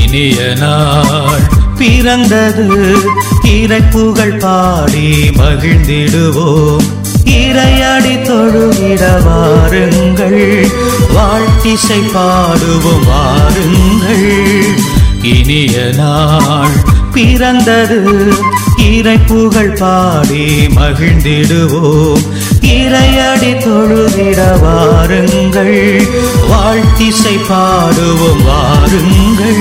இனிய நாள் பிறந்தது இறை புகழ் பாடி மகிழ்ந்திடுவோம் இறையடி தொழுகிட வாருங்கள் வாழ்த்திசை பாடுவோம் வாருங்கள் இனிய நாள் பிறந்தது இறை புகழ் பாடி மகிழ்ந்திடுவோம் இறையடி தொழுகிட வாருங்கள் வாழ்த்திசை பாடுவோம் வாருங்கள்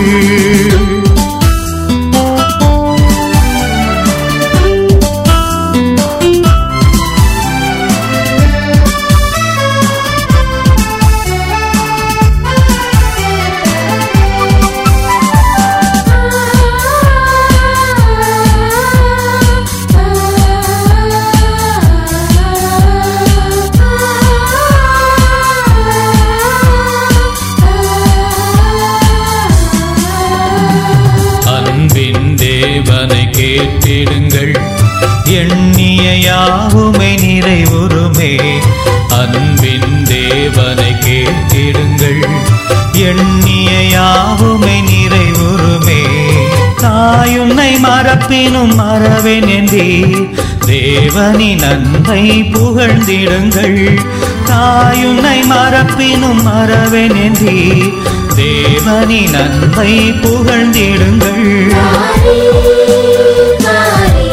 அன்பின் தேவனை கேட்டிடுங்கள் எண்ணிய யாவுமை நிறைவுறுமே அன்பின் தேவனை கேட்டிடுங்கள் எண்ணிய யாவுமை நிறைவுறுமே தாயுன்னை மறப்பினும் மறவேன் என்றே தேவனின் அன்பை புகழ்ந்திடுங்கள் தாயுன்னை மறப்பினும் மறவேன் என்றே தேவனின் அன்பை புகழ்ந்திடுங்கள் மாறி மாறி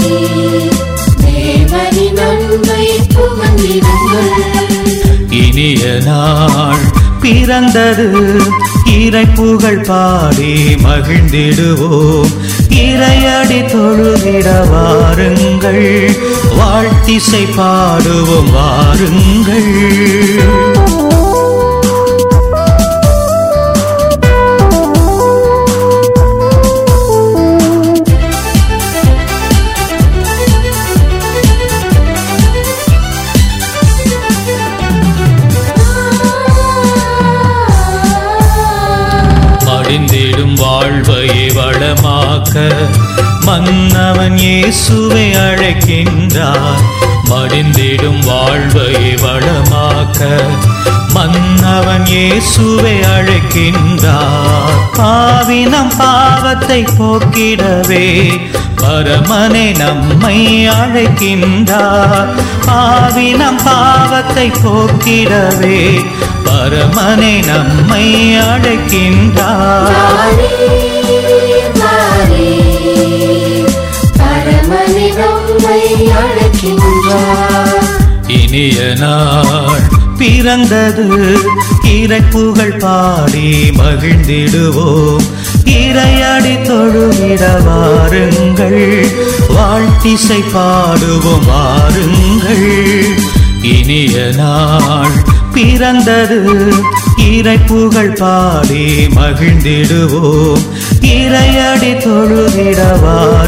தேவனின் அன்பை புகழ்ந்திடுங்கள் இனிய நாள் பிறந்தது இறை புகழ் பாடி மகிழ்ந்திடுவோம் இறையடி தொழுதிட வாருங்கள் வாழ்த்திசை பாடுவோம் வாருங்கள் மடிந்திடும் வாழ்வையை வளமாக்க மன்னவன் இயேசுவை அழைக்கின்றார் மடிந்திடும் வாழ்வையை வளமாக்க மன்னவன் இயேசுவை அழைக்கின்றார் பாவினம் பாவத்தை போக்கிடவே பரமனை நம்மை அழைக்கின்றார் பாவினம் பாவத்தை போக்கிடவே பரமனை நம்மை அழைக்கின்றார் மாறி மாறி பரமனின் நம்மை அழைக்கின்றார் இனிய நாள் பிறந்தது இறை புகழ் பாடி மகிழ்ந்திடுவோம் இறையடி தொழுகிட வாருங்கள் வாழ்த்திசை பாடுவோம் வாருங்கள் இனிய நாள் பிறந்தது இறை புகழ் பாடி மகிழ்ந்திடுவோம் இறையடி தொழுகிட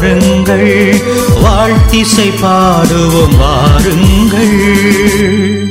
வாருங்கள் வாழ்த்திசை பாடுவோம் வாருங்கள்